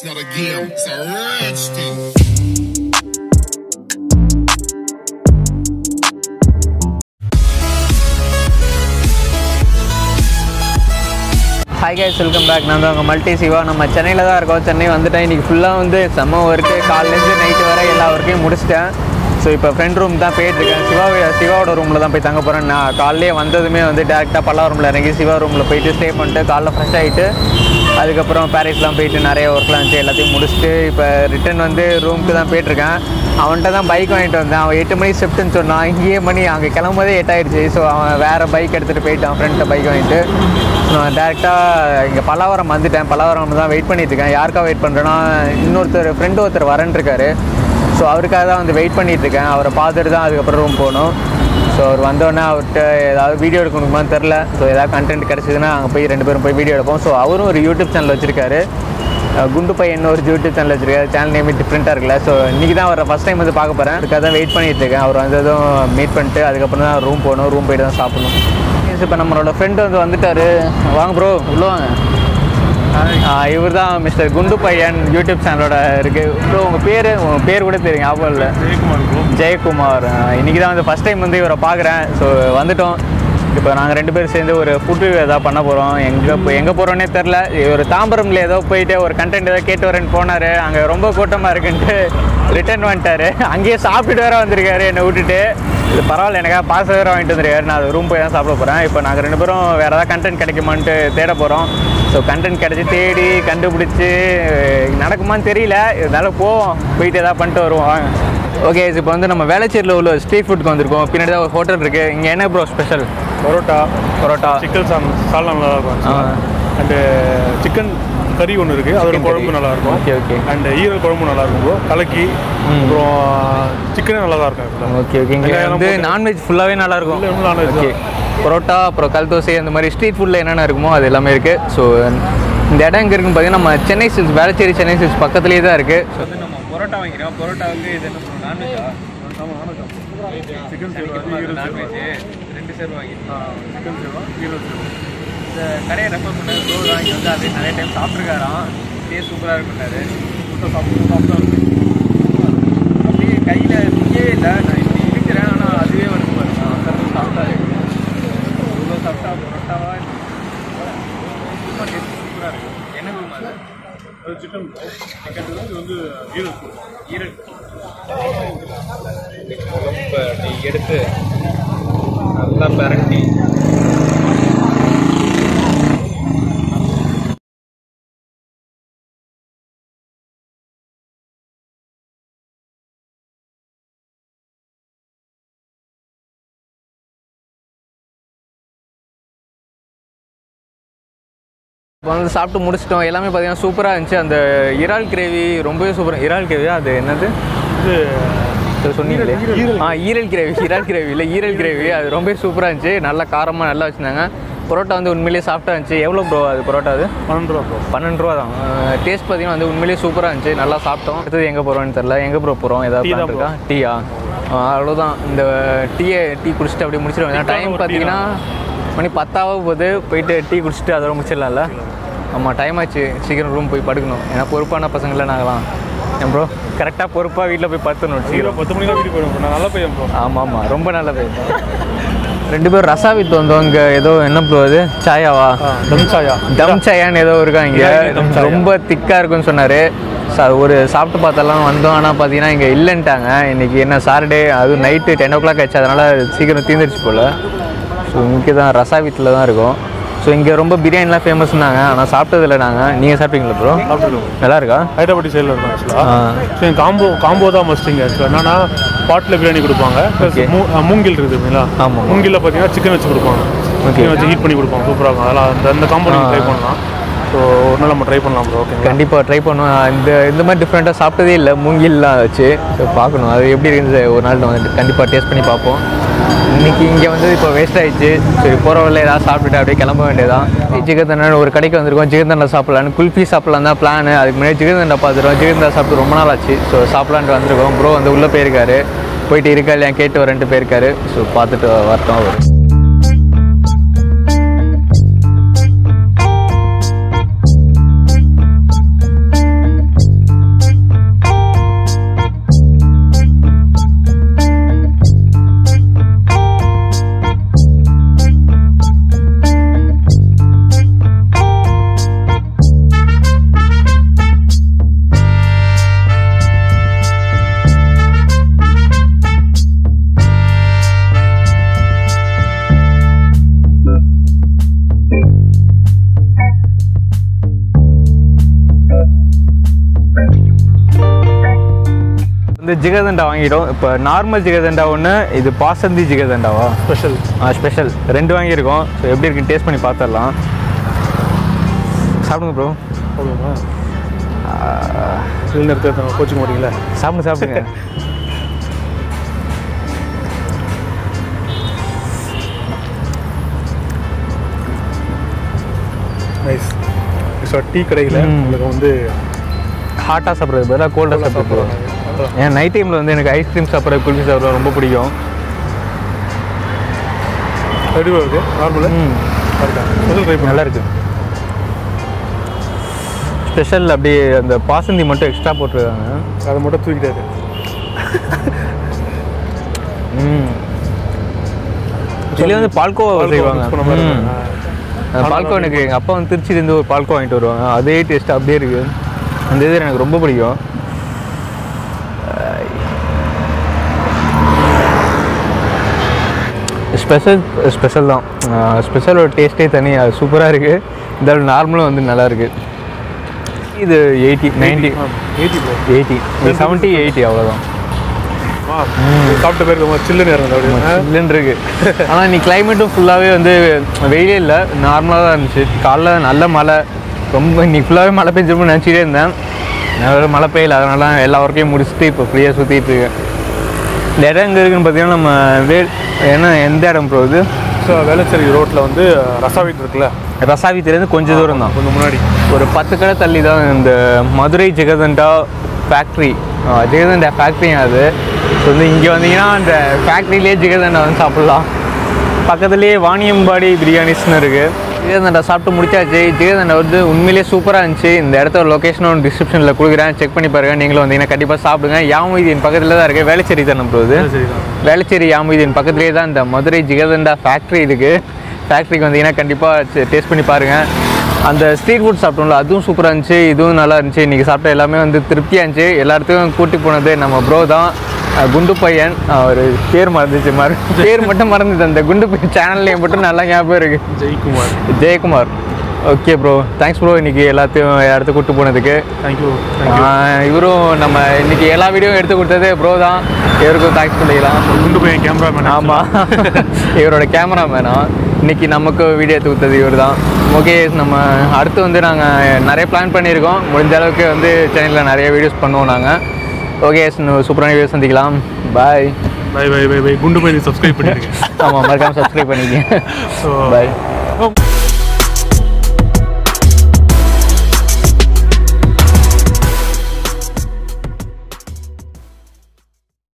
not a game, it's a rich thing. Hi guys welcome back நான் தான் உங்கள் multi Siva நம்ம சென்னையில் தான் இருக்கோம் சென்னை வந்துட்டேன் இன்றைக்கி ஃபுல்லாக வந்து செம்ம ஒர்க்கு காலையிலேருந்து நைட்டு வரை எல்லா ஒர்க்கையும் முடிச்சிட்டேன் ஸோ இப்போ ஃப்ரெண்ட் ரூம் தான் போயிட்டுருக்கேன் சிவா சிவாவோட ரூமில் தான் போய் தங்க போகிறேன் நான் காலையிலே வந்ததுமே வந்து டேரெக்டாக பல்லா ரூமில் இறங்கி சிவா ரூமில் போயிட்டு ஸ்டே பண்ணிட்டு காலைல ஃப்ரெஷ் ஆகிட்டு அதுக்கப்புறம் பாரிஸ்லாம் போயிட்டு நிறைய ஒர்க்லாம் இருந்துச்சு எல்லாத்தையும் முடிச்சுட்டு இப்போ ரிட்டன் வந்து ரூமுக்கு தான் போயிட்டுருக்கேன் அவன்கிட்ட தான் பைக் வாங்கிட்டு வந்தேன் அவன் எட்டு மணிக்கு ஷிஃப்ட்டுன்னு சொன்னான் இங்கேயே மணி அங்கே கிளம்பும்போதே எட்டாயிடுச்சு ஸோ அவன் வேறு பைக் எடுத்துகிட்டு போயிட்டான் ஃப்ரெண்ட்டை பைக் வாங்கிட்டு நான் டேரெக்டாக இங்கே பல்லாவரம் வந்துட்டேன் பல்லாவரம் தான் வெயிட் பண்ணிட்டு இருக்கேன் யாருக்கா வெயிட் பண்ணுறேன்னா இன்னொருத்தர் ஃப்ரெண்டு ஒருத்தர் வரேன் இருக்காரு ஸோ அவருக்காக தான் வந்து வெயிட் பண்ணிட்டு இருக்கேன் அவரை பார்த்துட்டு தான் அதுக்கப்புறம் ரூம் போகணும் ஸோ அவர் வந்தோடனே அவர்கிட்ட ஏதாவது வீடியோ எடுக்கணுமான்னு தெரில ஸோ ஏதாவது கண்டென்ட் கிடச்சிதுன்னா அங்கே போய் ரெண்டு பேரும் போய் வீடியோ எடுப்போம் ஸோ அவரும் ஒரு யூடியூப் சேனல் வச்சிருக்காரு அஹ் குண்டு பையன் ஒரு யூடியூப் சேனல் வச்சிருக்காரு சேனல் நேமே டிஃப்ரெண்ட்டாக இருக்குல்ல ஸோ இன்றைக்கி தான் அவரை ஃபஸ்ட் டைம் வந்து பார்க்க போகிறேன் அதுக்காக தான் வெயிட் பண்ணிட்டு இருக்கேன் அவர் வந்ததும் மீட் பண்ணிட்டு அதுக்கப்புறம் தான் ரூம் போகணும் ரூம் போயிட்டு தான் சாப்பிடணும் இப்போ நம்மளோட ஃப்ரெண்டு வந்து வந்துட்டாரு வாங்க ப்ரோ உள்ள வாங்க இவர் தான் மிஸ்டர் குண்டு பையன் யூடியூப் சேனலோட இருக்கு ப்ரோ உங்கள் பேர் உங்கள் பேர் கூட தெரியும் ஞாபகம் இல்லை ஜெயக்குமார் இன்றைக்கி தான் வந்து ஃபஸ்ட் டைம் வந்து இவரை பார்க்குறேன் ஸோ வந்துட்டோம் இப்போ நாங்கள் ரெண்டு பேரும் சேர்ந்து ஒரு ஃபுட் ரிவ்யூ எதாவது பண்ண போகிறோம் எங்கே இப்போ எங்கே போகிறோன்னே தெரில ஒரு தாம்பரம்ல ஏதோ போயிட்டு ஒரு கண்டென்ட் ஏதோ கேட்டு வரேன்னு போனார் அங்கே ரொம்ப கூட்டமாக இருக்குன்ட்டு ரிட்டர்ன் வந்துட்டார் அங்கேயே சாப்பிட்டுட்டு வேற வந்திருக்காரு என்னை விட்டுட்டு இது பரவாயில்ல எனக்காக பாச வேறு வாங்கிட்டு வந்திருக்காரு நான் அது ரூம் போய் தான் சாப்பிட போகிறேன் இப்போ நாங்கள் ரெண்டு பேரும் வேறு ஏதாவது கண்டென்ட் கிடைக்குமான்ட்டு தேட போகிறோம் ஸோ கண்டென்ட் கிடச்சி தேடி கண்டுபிடிச்சி நடக்குமான்னு தெரியல இருந்தாலும் போவோம் போயிட்டு எதாவது பண்ணிட்டு வருவோம் வாங்க ஓகே இப்போ வந்து நம்ம வேளச்சேரியில் உள்ள ஸ்ட்ரீட் ஃபுட்க்கு வந்திருக்கோம் பின்னாடி தான் ஒரு ஹோட்டல் இருக்குது இங்கே என்ன bro special parotta parotta chicken சாம் சால்னா நல்லா இருக்கும் ஆ. அண்டு சிக்கன் கறி ஒன்று இருக்குது அதோட Chicken குழம்பு curry. நல்லா இருக்கும் Okay, okay. அண்ட் ஈரல் குழம்பு நல்லா இருக்கும் bro. கலக்கி ம். அப்புறம் சிக்கனும் நல்லா தான் இருக்கும் ஓகே ஓகே இங்கே வெங்காயம் வந்து போட்டு- நான்வெஜ் ஃபுல்லாகவே நல்லா இருக்கும் இல்ல, இன்னும் non-veg ஓகே பரோட்டா அப்புறம் கல் தோசை அந்த மாதிரி ஸ்ட்ரீட் ஃபுட்டில் என்னென்ன இருக்குமோ அது எல்லாமே இருக்குது ஸோ இந்த இடம் எங்கே இருக்குன்னு பார்த்தீங்கன்னா நம்ம சென்னை சில்ஸ் வேளச்சேரி சென்னை சில்ஸ் பக்கத்துலேயே தான் இருக்குது ஸோ வந்து நம்ம பரோட்டா வாங்கிக்கிறோம் பரோட்டா வந்து இது என்ன சொல்லுவோம் நான்வெஜ்ஜா சிக்கன் சேர்வா ஈரல் சேர்வா ரெண்டு சேர் வாங்கிருக்கோம் சிக்கன் சேர்வா ஈரல் சேர்வா இந்த கடையை ரெஃபர் பண்ண ரோல் வாங்கி வந்து அது நிறைய டைம் சாப்பிட்ருக்காராம் டேஸ்ட் சூப்பராக இருக்குன்னாரு முட்டை சாப்பிட்டு சாப்பிட்டா இருக்கும் அப்படியே கையில் நிற்கவே இல்லை நான் இப்படி இருக்கிறேன் ஆனால் அதுவே வந்து பாருங்க அந்த அளவுக்கு சாப்பிட்டாரு இவ்வளோ சாப்பிட்டா பரோட்டாவா சூப்பராக இருக்கும் என்ன குருமா அது அது சிக்கன் சிக்கன் இது வந்து ஈரல் சேர்வா ஈரல் குழம்பு அப்படி எடுத்து நல்லா பரட்டி இப்போ வந்து சாப்பிட்டு முடிச்சிட்டோம் எல்லாமே பார்த்தீங்கன்னா சூப்பராக இருந்துச்சு அந்த இறால் கிரேவி ரொம்பவே சூப்பராக இறால் கிரேவியா அது என்னது இது இது சொன்னீங்களே ஈரல். ஆ ஈரல் கிரேவி இறால் கிரேவி இல்லை ஈரல் கிரேவி அது ரொம்ப சூப்பராக இருந்துச்சு நல்லா காரமாக நல்லா வச்சுருந்தாங்க பரோட்டா வந்து உண்மையிலேயே சாஃப்டாக இருந்துச்சு எவ்வளோ ப்ரோ அது பரோட்டா அது பன்னெண்டு ரூபா ப்ரோ பன்னெண்டு ரூபா தான் டேஸ்ட் பார்த்தீங்கன்னா வந்து உண்மையிலேயே சூப்பராக இருந்துச்சு நல்லா சாப்பிட்டோம் அடுத்தது எங்கே போகிறோம்னு தெரில எங்கே ப்ரோ போகிறோம் ஏதாவது Tea தான் plan இருக்கா டீயா அவ்வளோதான் இந்த டீயை டீ குடிச்சிட்டு அப்படியே முடிச்சிடுவோம் டைம் ஒரு tea பார்த்தீங்கன்னா மணி பத்தாவது போகுது போயிட்டு டீ குடிச்சிட்டு அதோட முடிச்சிடலாம்ல ஆமாம் டைம் ஆச்சு சீக்கிரம் ரூம் போய் படுக்கணும் ஏன்னா பொறுப்பான பசங்கள நாங்களாம் ஏன் ப்ரோ கரெக்டாக பொறுப்பாக வீட்டில் போய் படுத்தணும் சீக்கிரம் சீக்கிரம் பத்து மணிக்கு வீட்டுக்கு போயிடும் நான் நல்லா பையன் ப்ரோ ஆமாம் ஆமாம் ரொம்ப நல்ல பேர் ரெண்டு பேரும் ரசா வித்து வந்தோம் இங்கே ஏதோ என்ன ப்ரோ அது சாயாவா தம் சாயா தம் சாயான்னு ஏதோ இருக்கா இங்கே இறால் தம் சாயா. ரொம்ப திக்காக இருக்குன்னு சொன்னார் ஒரு சாப்பிட்டு பார்த்தெல்லாம் வந்தோம் ஆனால் பார்த்தீங்கன்னா இங்கே இல்லைன்ட்டாங்க இன்றைக்கி என்ன சாட்டர்டே அதுவும் நைட்டு டென் ஓ கிளாக் ஆச்சு அதனால் சீக்கிரம் தீர்ந்துருச்சு போல் ஸோ இங்கே தான் ரசா வீட்டில் தான் இருக்கோம் ஸோ இங்கே ரொம்ப பிரியாணிலாம் ஃபேமஸ்னாங்க ஆனால் சாப்பிட்டதில்ல நாங்கள் நீங்கள் சாப்பிட்டீங்களா ப்ரோ சாப்பிட்டுருக்கோம் நல்லா இருக்கா ஹைதராபாடி சைடில் இருக்கும் ஆக்சுவலாக ஆ. ஸோ என் காம்போ காம்போ தான் மஸ்டிங்க ஆக்சுவலாக என்னன்னா பாட்டில் பிரியாணி கொடுப்பாங்க ப்ளஸ் Okay. மூ அஹ் மூங்கில் இருக்குது இல்லைங்களா ஆமாம். மூங்கிலில் பார்த்தீங்கன்னா சிக்கன் வச்சு கொடுப்பாங்க Okay. சிக்கன் வச்சு ஹீட் பண்ணி கொடுப்பாங்க சூப்பராக இருக்கும் அதெல்லாம் அந்த அந்த காம்போ நீங்கள் ட்ரை பண்ணலாம் ஸோ ஒரு நாள் நம்ம ட்ரை பண்ணலாம் ப்ரோ ஓகேங்களா கண்டிப்பாக ட்ரை பண்ணுவேன் இந்த இந்த மாதிரி டிஃப்ரெண்ட்டாக சாப்பிட்டதே இல்லை மூங்கில்லாம் வச்சு ஸோ பார்க்கணும் அது எப்படி இருக்குது ஒரு நாள் வந்து கண்டிப்பாக டேஸ்ட் பண்ணி பார்ப்போம் இன்னைக்கு இங்கே வந்து இப்போ வேஸ்ட் ஆயிடுச்சு சரி போகிற வழியில் ஏதாவது சாப்பிட்டுட்டு அப்படியே கிளம்ப வேண்டியதான் சிக்கன் தண்டை ஒரு கடைக்கு வந்திருக்கோம் சிக்கன் தண்டை சாப்பிட்லான்னு குல்ஃபி சாப்பிட்லாம் தான் பிளான் அதுக்கு முன்னாடி சிக்கன் தண்டை பார்த்துருவோம் சிக்கன் தண்டை சாப்பிட்டு ரொம்ப நாள் ஆச்சு ஸோ சாப்பிட்லான்ட்டு வந்திருக்கோம் ப்ரோ வந்து உள்ளே போயிருக்காரு போயிட்டு இருக்கா இல்லையா கேட்டு வரேன்ட்டு போயிருக்காரு ஸோ பார்த்துட்டு வரட்டும் அவர் ஜிகதண்டா வாங்கிட்டோம் இப்போ நார்மல் ஜிகதண்டா ஒன்று இது பாசந்தி ஜிகதண்டாவா ஸ்பெஷல் ஸ்பெஷல் ரெண்டு வாங்கியிருக்கோம் ஸோ எப்படி இருக்குன்னு டேஸ்ட் பண்ணி பார்த்துடலாம் சாப்பிடுங்க ப்ரோ அவ்வளோவா சிலிண்டர் எடுத்து கோச்சிங் போறீங்களா சாப்பிடுங்க சாப்பிடுங்க நைஸ் ஸோ டீ கடையில் ம். உங்களுக்கு வந்து ஹாட்டாக சாப்பிட்றது பதிலாக கோல்டாக சாப்பிட்றது ஏன் நைட் டைமில் வந்து எனக்கு ஐஸ்கிரீம் சாப்பிட்றது குல்ஃபி சாப்பிட்றது ரொம்ப பிடிக்கும் எப்படி வருது நார்மலு ம் முதல் ட்ரை பண்ணலாம் நல்லா இருக்கு ஸ்பெஷல் அப்படியே அந்த பாசந்தி மட்டும் எக்ஸ்ட்ரா போட்டிருக்காங்க அதை மட்டும் தூக்கிட்டாரு ம் இதுலேயே வந்து பால்கோவா பால்கோவா செய்வாங்க mix பண்ண மாதிரி ம். இருக்கு. ஆ. அந்த பால்கோ எனக்கு எங்கள் அப்பா வந்து திருச்சியிலேருந்து ஒரு பால்கோ வாங்கிட்டு வருவாங்க அதே டேஸ்ட் அப்படியே இருக்கு அந்த இது எனக்கு ரொம்ப பிடிக்கும் ஸ்பெஷல் ஸ்பெஷல் தான் ஸ்பெஷலோட டேஸ்ட்டே தனி அது சூப்பராக இருக்குது இதோட நார்மலும் வந்து நல்லா இருக்கு இது eighty ninety eighty bro eighty seventy eighty அவ்வளோதான் வா சாப்பிட்ட பேருக்கு ரொம்ப சில்லுன்னு இறங்குது அப்படியே இல்லைன்னு இருக்கு ஆனால் நீ கிளைமேட்டும் ஃபுல்லாகவே வந்து வெயிலே இல்லை நார்மலாக தான் இருந்துச்சு காலைல நல்ல மழை ரொம்ப இன்னைக்கு ஃபுல்லாகவே மழை பெஞ்சிருப்போம்னு நினச்சிட்டே இருந்தேன் நல்ல மழை பெய்யல அதனால எல்லா ஒர்க்கையும் முடிச்சுட்டு இப்போ ஃப்ரீயாக சுற்றிட்டு இருக்கேன் இந்த இடம் எங்கே இருக்குன்னு பார்த்தீங்கன்னா நம்ம வே என்ன எந்த இடம் ப்ரோ இது ஸோ வேளச்சேரி ரோட்டில் வந்து ரசா வீட் இருக்குல்ல ரசாவித்திலேருந்து கொஞ்சம் தூரம் தான் கொஞ்சம் முன்னாடி ஒரு பத்து கடை தள்ளி தான் இந்த மதுரை ஜெகதண்டா ஃபேக்ட்ரி ஜெகதண்டா ஃபேக்ட்ரி அது ஸோ வந்து இங்கே வந்தீங்கன்னா அந்த ஃபேக்ட்ரிலேயே ஜெகதண்டா வந்து சாப்பிட்லாம் பக்கத்துலேயே வாணியம்பாடி பிரியாணிஸ்னு இருக்குது ஜெகதண்டா சாப்பிட்டு முடிச்சாச்சு ஜெகதண்டா வந்து உண்மையிலேயே சூப்பராக இருந்துச்சு இந்த இடத்தோட லொக்கேஷனும் டிஸ்கிரிப்ஷனில் கொடுக்குறேன் செக் பண்ணி பாருங்கள் நீங்களும் வந்தீங்கன்னா கண்டிப்பாக சாப்பிடுங்க யாமொய்தீன் பக்கத்தில் தான் இருக்குது வேளச்சேரி தானே ப்ரோ இது சரிதான் வேளச்சேரி யாமுதீன் பக்கத்துலேயே தான் இந்த மதுரை ஜிகதண்டா ஃபேக்ட்ரி இருக்குது ஃபேக்ட்ரிக்கு வந்தீங்கன்னா கண்டிப்பாக டேஸ்ட் பண்ணி பாருங்கள் அந்த ஸ்ட்ரீட் ஃபுட் சாப்பிட்டோம்ல அதுவும் சூப்பராக இருந்துச்சு இதுவும் நல்லா இருந்துச்சு இன்றைக்கி சாப்பிட்ட எல்லாமே வந்து திருப்தியாக இருந்துச்சு எல்லாத்துக்கும் கூட்டி போனது நம்ம ப்ரோ தான் அஹ் குண்டு பையன் அவர் பேர் மறந்துச்சு மறு பேர் மட்டும் மறந்துச்சு அந்த குண்டு பையன் சேனல்லையும் மட்டும் நல்லா ஞாபகம் இருக்குது Jaikumar Jayakumar okay bro thanks bro இன்றைக்கி எல்லாத்தையும் இடத்துக்கு கூட்டு போனதுக்கு தேங்க்யூ தேங்க்யூ ஆஹ் இவரும் நம்ம இன்னைக்கு எல்லா வீடியோவும் எடுத்து கொடுத்தது ப்ரோ தான் இவருக்கும் தேங்க்ஸ் பண்ணிக்கலாம் குண்டு பையன் கேமராமேன் ஆமாம் இவரோட கேமராமேனா இன்னைக்கு நமக்கு வீடியோ எடுத்து கொடுத்தது இவர் தான் ஓகே நம்ம அடுத்து வந்து நாங்கள் நிறைய பிளான் பண்ணியிருக்கோம் முடிஞ்ச அளவுக்கு வந்து சேனலில் நிறைய வீடியோஸ் பண்ணுவோம் நாங்கள் ஓகே சூப்பரான வீடியோ சந்திக்கலாம் bye bye bye bye bye குண்டு பையன் சப்ஸ்கிரைப் பண்ணிருக்கேன் ஆமாம் மறக்காமல் சப்ஸ்கிரைப் பண்ணிக்கங்க ஸோ பாய்